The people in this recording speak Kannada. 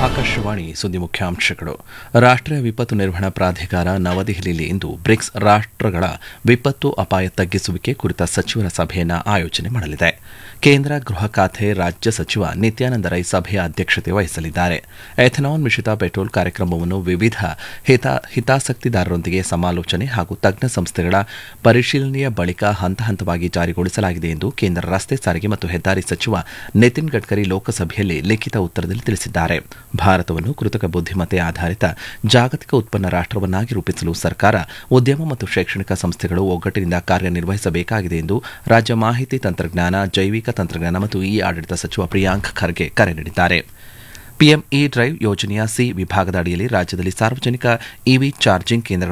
ಆಕಾಶವಾಣಿ ಸುದ್ದಿ ಮುಖ್ಯಾಂಶಗಳು ರಾಷ್ಟ್ರೀಯ ವಿಪತ್ತು ನಿರ್ವಹಣಾ ಪ್ರಾಧಿಕಾರ ನವದೆಹಲಿಯಲ್ಲಿ ಇಂದು ಬ್ರಿಕ್ಸ್ ರಾಷ್ಟ್ರಗಳ ವಿಪತ್ತು ಅಪಾಯ ತಗ್ಗಿಸುವಿಕೆ ಕುರಿತ ಸಚಿವರ ಸಭೆಯನ್ನು ಆಯೋಜನೆ ಮಾಡಲಿದೆ ಕೇಂದ್ರ ಗೃಹ ಖಾತೆ ರಾಜ್ಯ ಸಚಿವ ನಿತ್ಯಾನಂದ ರೈ ಸಭೆಯ ಅಧ್ಯಕ್ಷತೆ ವಹಿಸಲಿದ್ದಾರೆ ಎಥನಾಲ್ ಮಿಶ್ರಿತ ಪೆಟ್ರೋಲ್ ಕಾರ್ಯಕ್ರಮವನ್ನು ವಿವಿಧ ಹಿತ ಹಿತಾಸಕ್ತಿದಾರರೊಂದಿಗೆ ಸಮಾಲೋಚನೆ ಹಾಗೂ ತಜ್ಞ ಸಂಸ್ಥೆಗಳ ಪರಿಶೀಲನೆಯ ಬಳಿಕ ಹಂತ ಹಂತವಾಗಿ ಜಾರಿಗೊಳಿಸಲಾಗಿದೆ ಎಂದು ಕೇಂದ್ರ ರಸ್ತೆ ಸಾರಿಗೆ ಮತ್ತು ಹೆದ್ದಾರಿ ಸಚಿವ ನಿತಿನ್ ಗಡ್ಕರಿ ಲೋಕಸಭೆಯಲ್ಲಿ ಲಿಖಿತ ಉತ್ತರದಲ್ಲಿ ತಿಳಿಸಿದ್ದಾರೆ ಭಾರತವನ್ನು ಕೃತಕ ಬುದ್ದಿಮತ್ತೆ ಆಧಾರಿತ ಜಾಗತಿಕ ಉತ್ಪನ್ನ ರಾಷ್ಟವನ್ನಾಗಿ ರೂಪಿಸಲು ಸರ್ಕಾರ ಉದ್ಯಮ ಮತ್ತು ಶೈಕ್ಷಣಿಕ ಸಂಸ್ಥೆಗಳು ಒಗ್ಗಟ್ಟಿನಿಂದ ಕಾರ್ಯನಿರ್ವಹಿಸಬೇಕಾಗಿದೆ ಎಂದು ರಾಜ್ಯ ಮಾಹಿತಿ ತಂತ್ರಜ್ಞಾನ ಜೈವಿಕ ತಂತ್ರಜ್ಞಾನ ಮತ್ತು ಇ ಆಡಳಿತ ಸಚಿವ ಪ್ರಿಯಾಂಕ್ ಖರ್ಗೆ ಕರೆ ನೀಡಿದ್ದಾರೆ ಪಿಎಂ ಇ ಡ್ರೈವ್ ಯೋಜನೆಯ ಸಿ ವಿಭಾಗದ ಅಡಿಯಲ್ಲಿ ರಾಜ್ಯದಲ್ಲಿ ಸಾರ್ವಜನಿಕ ಇವಿ ಚಾರ್ಜಿಂಗ್ ಕೇಂದ್ರಗಳ